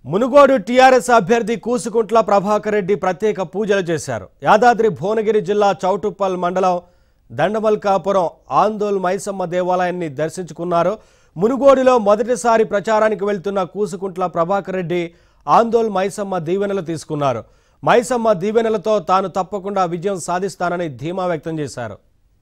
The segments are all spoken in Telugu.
మునుగోడు టీఆర్ఎస్ అభ్యర్థి కూసుకుంట్ల ప్రభాకర్ రెడ్డి ప్రత్యేక పూజలు చేశారు యాదాద్రి భువనగిరి జిల్లా చౌటుప్పల్ మండలం దండమల్కాపురం ఆందోల్ మైసమ్మ దేవాలయాన్ని దర్శించుకున్నారు మునుగోడులో మొదటిసారి ప్రచారానికి వెళ్తున్న కూసుకుంట్ల ప్రభాకర్ రెడ్డి ఆందోల్ మైసమ్మ దీవెనలు తీసుకున్నారు మైసమ్మ దీవెనలతో తాను తప్పకుండా విజయం సాధిస్తానని ధీమా వ్యక్తం చేశారు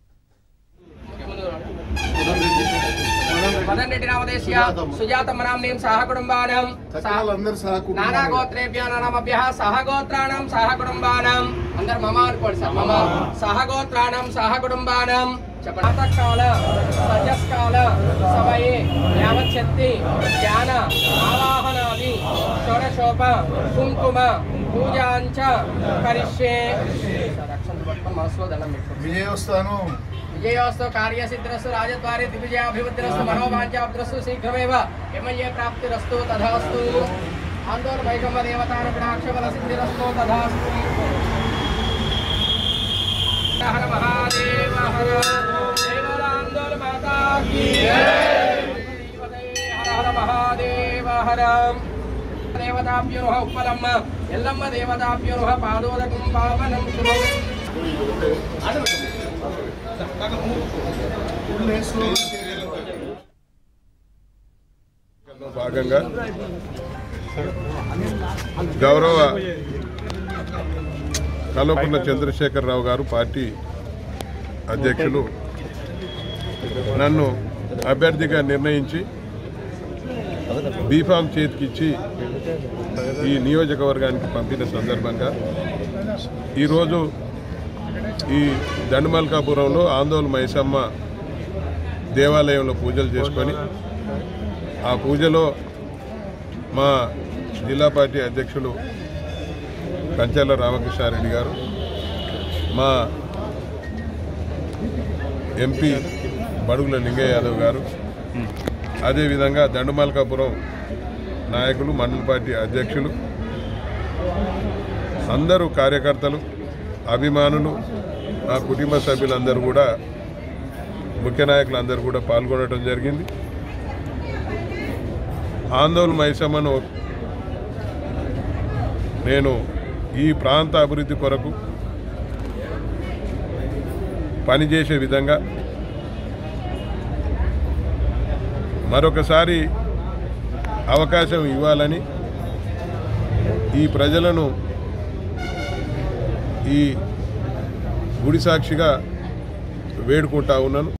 మదన్ రెడ్డి నామదేశ్య సుజాతమ్మ నామ్నీం సహ కుటుంబానం అందరు సహా నానా గోత్రేభ్య నానామభ్య సహ గోత్రాణం సహ కుటుంబానం అందరు మమ అనుకోండి సార్ మమ సహ గోత్రాణం సహ కుటుంబానం చెప్పండి ప్రాతకాల సజస్కాల సమయే యావచ్చత్తి జ్ఞాన ఆవాహనాది షోడశోప కుంకుమ పూజాంచ కరిష్యే రక్షణ పట్టుకొని మనసులో దండం పెట్టుకోండి విజయోస్తాను విజయోస్తు కార్యసిద్ధిరస్తు రాజద్వారే దివిజయాభివృద్ధిరస్తు మనోవాంఛాభిరస్తు శీఘ్రమేవ ఎమ్మెల్యే ప్రాప్తిరస్తు తథాస్తు ఆందోళన వైకమ్మ దేవతానుగ్రహాక్షబల సిద్ధిరస్తు తథాస్తు హర మహాదేవ హర దేవరాందోళ మాతా కీ హర హర మహాదేవ హర దేవతాభ్యునుహ ఉప్పలమ్మ ఎల్లమ్మ దేవతాభ్యునుహ పాదోదకం పావనం శుభం లో భాగంగా గౌరవ కల్వకుంట్ల చంద్రశేఖరరావు గారు పార్టీ అధ్యక్షులు నన్ను అభ్యర్థిగా నిర్ణయించి బీఫామ్ చేతికిచ్చి ఈ నియోజకవర్గానికి పంపిన సందర్భంగా ఈరోజు ఈ దండమల్కాపురంలో ఆందోళన మైసమ్మ దేవాలయంలో పూజలు చేసుకొని ఆ పూజలో మా జిల్లా పార్టీ అధ్యక్షులు కంచెల రామకృష్ణారెడ్డి గారు మా ఎంపీ బడుగుల లింగయ్య యాదవ్ గారు అదేవిధంగా దండుమల్కాపురం నాయకులు మండల పార్టీ అధ్యక్షులు అందరూ కార్యకర్తలు అభిమానులు నా కుటుంబ సభ్యులందరూ కూడా ముఖ్య నాయకులందరూ కూడా పాల్గొనడం జరిగింది ఆందోళన మైసమ్మను నేను ఈ ప్రాంత అభివృద్ధి కొరకు పనిచేసే విధంగా మరొకసారి అవకాశం ఇవ్వాలని ఈ ప్రజలను ఈ గుడి సాక్షిగా వేడుకుంటా ఉన్నాను